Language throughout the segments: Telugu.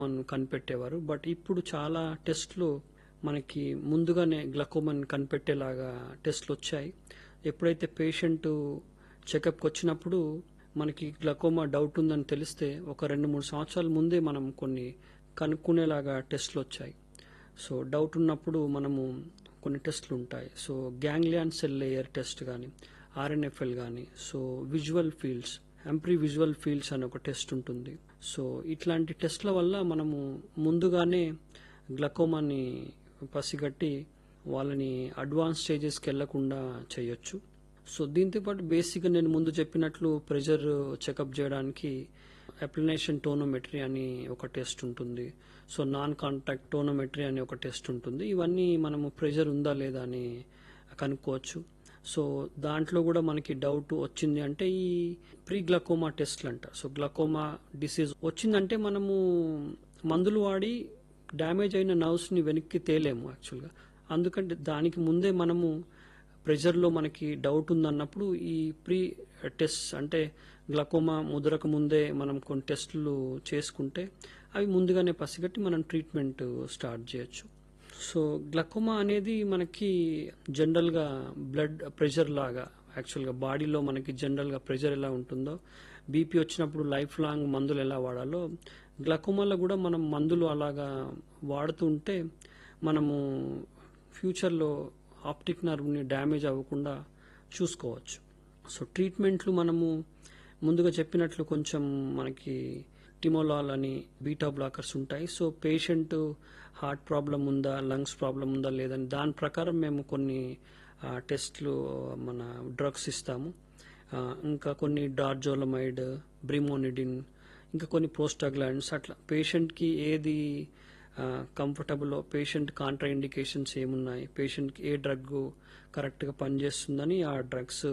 అని కనిపెట్టేవారు బట్ ఇప్పుడు చాలా టెస్ట్లు మనకి ముందుగానే గ్లకోమని కనిపెట్టేలాగా టెస్ట్లు వచ్చాయి ఎప్పుడైతే పేషెంట్ చెకప్కి వచ్చినప్పుడు మనకి గ్లకోమా డౌట్ ఉందని తెలిస్తే ఒక రెండు మూడు సంవత్సరాల ముందే మనం కొన్ని కనుక్కునేలాగా టెస్ట్లు వచ్చాయి సో డౌట్ ఉన్నప్పుడు మనము కొన్ని టెస్ట్లు ఉంటాయి so ganglion cell layer test కానీ ఆర్ఎన్ఎఫ్ఎల్ కానీ సో విజువల్ ఫీల్డ్స్ ఎంప్రీ విజువల్ ఫీల్డ్స్ అనే ఒక టెస్ట్ ఉంటుంది సో ఇట్లాంటి టెస్ట్ల వల్ల మనము ముందుగానే గ్లకోమాని పసిగట్టి వాళ్ళని అడ్వాన్స్ స్టేజెస్కి వెళ్లకుండా చేయొచ్చు సో దీంతో పాటు బేసిక్గా నేను ముందు చెప్పినట్లు ప్రెషర్ చెకప్ చేయడానికి అప్లినేషన్ టోనోమెట్రీ అని ఒక టెస్ట్ ఉంటుంది సో నాన్ కాంటాక్ట్ టోనోమెట్రీ అని ఒక టెస్ట్ ఉంటుంది ఇవన్నీ మనము ప్రెషర్ ఉందా లేదా అని కనుక్కోవచ్చు సో దాంట్లో కూడా మనకి డౌట్ వచ్చింది అంటే ఈ ప్రీ గ్లకోమా టెస్ట్లు అంట సో గ్లకోమా డిసీజ్ వచ్చిందంటే మనము మందులు వాడి డ్యామేజ్ అయిన నర్వ్స్ని వెనక్కి తేలేము యాక్చువల్గా అందుకంటే దానికి ముందే మనము ప్రెషర్లో మనకి డౌట్ ఉందన్నప్పుడు ఈ ప్రీ టెస్ట్ అంటే గ్లకోమా ముదరక ముందే మనం కొన్ని టెస్టులు చేసుకుంటే అవి ముందుగానే పసిగట్టి మనం ట్రీట్మెంట్ స్టార్ట్ చేయొచ్చు సో గ్లకోమా అనేది మనకి జనరల్గా బ్లడ్ ప్రెషర్ లాగా యాక్చువల్గా బాడీలో మనకి జనరల్గా ప్రెషర్ ఎలా ఉంటుందో బీపీ వచ్చినప్పుడు లైఫ్ లాంగ్ మందులు ఎలా వాడాలో గ్లకోమాలో కూడా మనం మందులు అలాగా వాడుతూ ఉంటే మనము ఫ్యూచర్లో ఆప్టిక్ నర్వ్ని డ్యామేజ్ అవ్వకుండా చూసుకోవచ్చు సో ట్రీట్మెంట్లు మనము ముందుగా చెప్పినట్లు కొంచెం మనకి టిమోలాల్ అని బీటా బ్లాకర్స్ ఉంటాయి సో పేషెంట్ హార్ట్ ప్రాబ్లం ఉందా లంగ్స్ ప్రాబ్లం ఉందా లేదని దాని ప్రకారం మేము కొన్ని ఆ, టెస్ట్లు మన డ్రగ్స్ ఇస్తాము ఆ, ఇంకా కొన్ని డార్జోలమైడ్ బ్రిమోనిడిన్ ఇంకా కొన్ని ప్రోస్టాగ్లాండ్స్ అట్లా పేషెంట్కి ఏది కంఫర్టబుల్ పేషెంట్ కాంట్రా ఇండికేషన్స్ ఏమున్నాయి పేషెంట్కి ఏ డ్రగ్ కరెక్ట్గా పనిచేస్తుందని ఆ డ్రగ్స్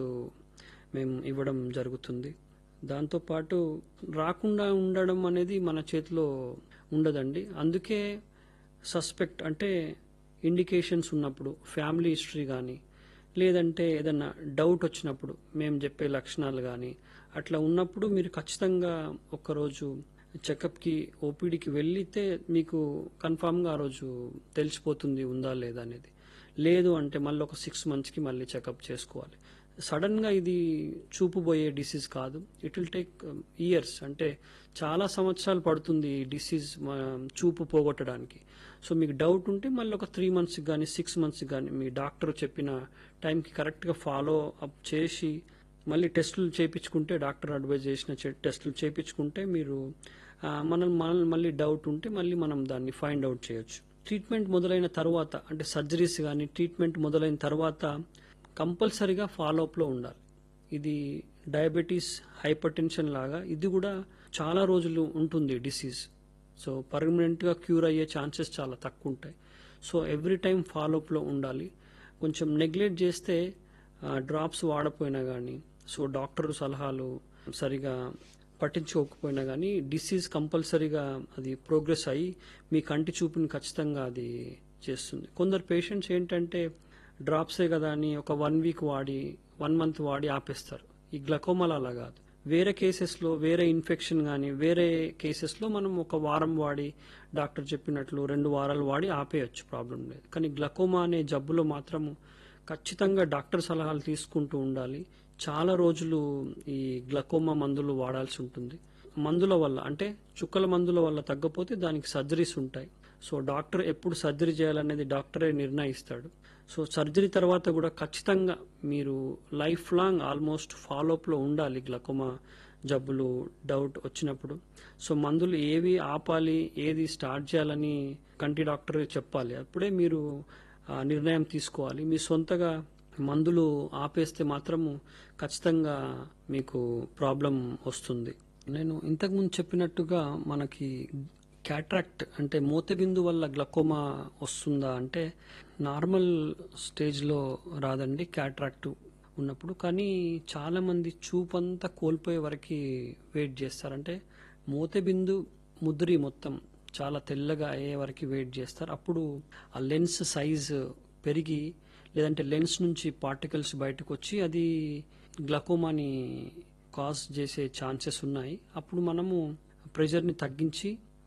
మేము ఇవ్వడం జరుగుతుంది దాంతోపాటు రాకుండా ఉండడం అనేది మన చేతిలో ఉండదండి అందుకే సస్పెక్ట్ అంటే ఇండికేషన్స్ ఉన్నప్పుడు ఫ్యామిలీ హిస్టరీ కానీ లేదంటే ఏదన్నా డౌట్ వచ్చినప్పుడు మేము చెప్పే లక్షణాలు కానీ అట్లా ఉన్నప్పుడు మీరు ఖచ్చితంగా ఒక్కరోజు చెకప్కి ఓపీడీకి వెళ్ళితే మీకు కన్ఫామ్గా ఆ రోజు తెలిసిపోతుంది ఉందా లేదా అనేది లేదు అంటే మళ్ళీ ఒక సిక్స్ మంత్స్కి మళ్ళీ చెకప్ చేసుకోవాలి సడన్గా ఇది చూపు పోయే డిసీజ్ కాదు ఇట్ విల్ టేక్ ఇయర్స్ అంటే చాలా సంవత్సరాలు పడుతుంది ఈ డిసీజ్ చూపు పోగొట్టడానికి సో మీకు డౌట్ ఉంటే మళ్ళీ ఒక త్రీ మంత్స్కి కానీ సిక్స్ మంత్స్కి కానీ మీ డాక్టర్ చెప్పిన టైంకి కరెక్ట్గా ఫాలో అప్ చేసి మళ్ళీ టెస్టులు చేయించుకుంటే డాక్టర్ అడ్వైజ్ చేసిన చె- టెస్టులు చేయించుకుంటే మీరు ఆ, మనం మనల్ని మళ్ళీ డౌట్ ఉంటే మళ్ళీ మనం దాన్ని ఫైండ్ అవుట్ చేయొచ్చు ట్రీట్మెంట్ మొదలైన తర్వాత అంటే సర్జరీస్ కానీ ట్రీట్మెంట్ మొదలైన తర్వాత కంపల్సరీగా ఫాలోఅప్లో ఉండాలి ఇది డయాబెటీస్ హైపర్ టెన్షన్ లాగా ఇది కూడా చాలా రోజులు ఉంటుంది డిసీజ్ సో పర్మనెంట్గా క్యూర్ అయ్యే ఛాన్సెస్ చాలా తక్కువ ఉంటాయి సో ఎవ్రీ టైం ఫాలోఅప్లో ఉండాలి కొంచెం నెగ్లెక్ట్ చేస్తే డ్రాప్స్ వాడపోయినా కానీ సో డాక్టర్ సలహాలు సరిగా పట్టించుకోకపోయినా కానీ డిసీజ్ కంపల్సరీగా అది ప్రోగ్రెస్ అయ్యి మీ కంటి చూపుని ఖచ్చితంగా అది చేస్తుంది కొందరు పేషెంట్స్ ఏంటంటే డ్రాప్సే కదా అని ఒక వన్ వీక్ వాడి వన్ మంత్ వాడి ఆపేస్తారు ఈ గ్లకోమాల అలా కాదు వేరే కేసెస్లో వేరే ఇన్ఫెక్షన్ కానీ వేరే కేసెస్లో మనం ఒక వారం వాడి డాక్టర్ చెప్పినట్లు రెండు వారాలు వాడి ఆపేయచ్చు ప్రాబ్లం లేదు కానీ గ్లకోమా అనే జబ్బులో మాత్రము ఖచ్చితంగా డాక్టర్ సలహాలు తీసుకుంటూ ఉండాలి చాలా రోజులు ఈ గ్లకోమా మందులు వాడాల్సి ఉంటుంది మందుల వల్ల అంటే చుక్కల మందుల వల్ల తగ్గపోతే దానికి సర్జరీస్ ఉంటాయి సో డాక్టర్ ఎప్పుడు సర్జరీ చేయాలనేది డాక్టరే నిర్ణయిస్తాడు సో సర్జరీ తర్వాత కూడా ఖచ్చితంగా మీరు లైఫ్ లాంగ్ ఆల్మోస్ట్ ఫాలోఅప్లో ఉండాలి గ్లకోమా జబ్బులు డౌట్ వచ్చినప్పుడు సో మందులు ఏవి ఆపాలి ఏది స్టార్ట్ చేయాలని కంటి డాక్టర్ చెప్పాలి అప్పుడే మీరు ఆ నిర్ణయం తీసుకోవాలి మీ సొంతగా మందులు ఆపేస్తే మాత్రము ఖచ్చితంగా మీకు ప్రాబ్లం వస్తుంది నేను ఇంతకుముందు చెప్పినట్టుగా మనకి క్యాట్రాక్ట్ అంటే మూతబిందు వల్ల గ్లకోమా వస్తుందా అంటే నార్మల్ స్టేజ్లో రాదండి క్యాట్రాక్ట్ ఉన్నప్పుడు కానీ చాలా మంది చూపంతా కోల్పోయే వరకు వెయిట్ చేస్తారంటే మూతబిందు ముద్రి మొత్తం చాలా తెల్లగా అయ్యే వరకు వెయిట్ చేస్తారు అప్పుడు ఆ లెన్స్ సైజ్ పెరిగి లేదంటే లెన్స్ నుంచి పార్టికల్స్ బయటకు వచ్చి అది గ్లకోమాని కాజ్ చేసే ఛాన్సెస్ ఉన్నాయి అప్పుడు మనము ప్రెషర్ని తగ్గించి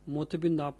మూతబిందు